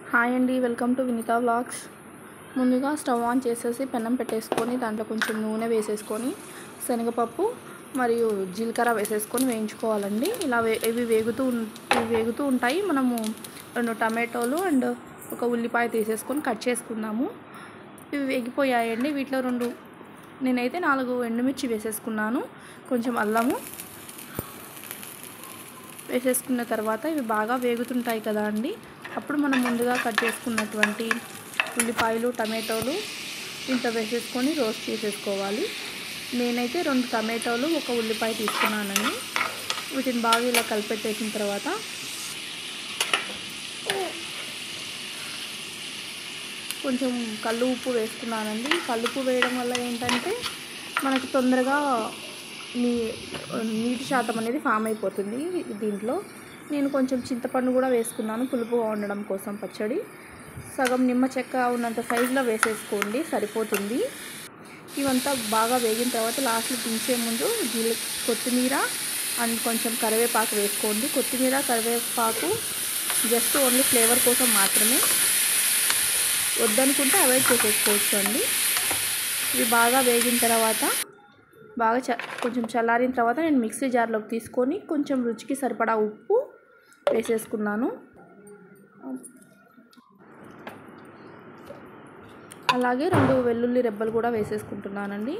hi అండి welcome to Vinitha vlogs ముందుగా stove on చేసేసి పెనం పెట్టేసుకొని దాంట్లో కొంచెం నూనె వేసేసుకొని శనగపప్పు మరియు జీలకర్ర వేసేసుకొని వేయించుకోవాలండి ఇలా వే ఇవి వేగుతూ ఉం- ఇవి వేగుతూ ఉంటాయి మనము రెండు టమాటోలు అండ్ ఒక ఉల్లిపాయ తీసేసుకొని కట్ చేసుకుందాము ఇవి వేగిపోయాయండి వీటిలో రెండు నేనైతే నాలుగు ఎండుమిర్చి వేసేసుకున్నాను కొంచెం అల్లము వేసేసుకున్న తర్వాత ఇవి బాగా వేగుతుంటాయి కదా అండి అప్పుడు మనం ముందుగా కట్ చేసుకున్నటువంటి ఉల్లిపాయలు టమాటోలు ఇంత వేసేసుకొని రోస్ట్ చేసేసుకోవాలి నేనైతే రెండు టమాటోలు ఒక ఉల్లిపాయ తీసుకున్నానండి వీటిని బాగా ఇలా కలిపెట్టేసిన తర్వాత కొంచెం కల్లు ఉప్పు వేసుకున్నానండి కల్లు ఉప్పు వేయడం వల్ల ఏంటంటే మనకి తొందరగా నీ నీటి శాతం అనేది ఫామ్ అయిపోతుంది దీంట్లో నేను కొంచెం చింతపండు కూడా వేసుకున్నాను పులుపుగా ఉండడం కోసం పచ్చడి సగం నిమ్మ చెక్క ఉన్నంత సైజులో వేసేసుకోండి సరిపోతుంది ఇవంతా బాగా వేగిన తర్వాత లాస్ట్లో దించే ముందు జీల కొత్తిమీర అండ్ కొంచెం కరివేపాకు వేసుకోండి కొత్తిమీర కరివేపాకు జస్ట్ ఓన్లీ ఫ్లేవర్ కోసం మాత్రమే వద్దనుకుంటే అవాయిడ్ చేసేసుకోవచ్చు అండి ఇవి బాగా వేగిన తర్వాత బాగా చ కొంచెం చల్లారిన తర్వాత నేను మిక్సీ జార్లోకి తీసుకొని కొంచెం రుచికి సరిపడా ఉప్పు వేసేసుకున్నాను అలాగే రెండు వెల్లుల్లి రెబ్బలు కూడా వేసేసుకుంటున్నానండి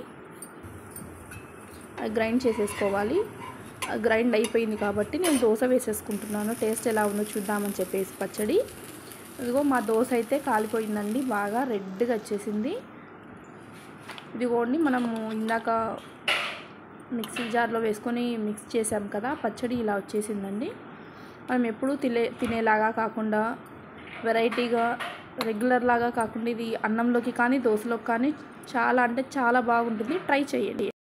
అది గ్రైండ్ చేసేసుకోవాలి అది గ్రైండ్ అయిపోయింది కాబట్టి నేను దోశ వేసేసుకుంటున్నాను టేస్ట్ ఎలా ఉందో చూద్దామని చెప్పేసి పచ్చడి ఇదిగో మా దోశ అయితే కాలిపోయిందండి బాగా రెడ్గా వచ్చేసింది ఇదిగోండి మనము ఇందాక మిక్సీ జార్లో వేసుకొని మిక్స్ చేసాం కదా పచ్చడి ఇలా వచ్చేసిందండి మనం ఎప్పుడూ తినే తినేలాగా కాకుండా వెరైటీగా రెగ్యులర్ లాగా కాకుండా ఇది అన్నంలోకి కానీ దోశలోకి కానీ చాలా అంటే చాలా బాగుంటుంది ట్రై చేయండి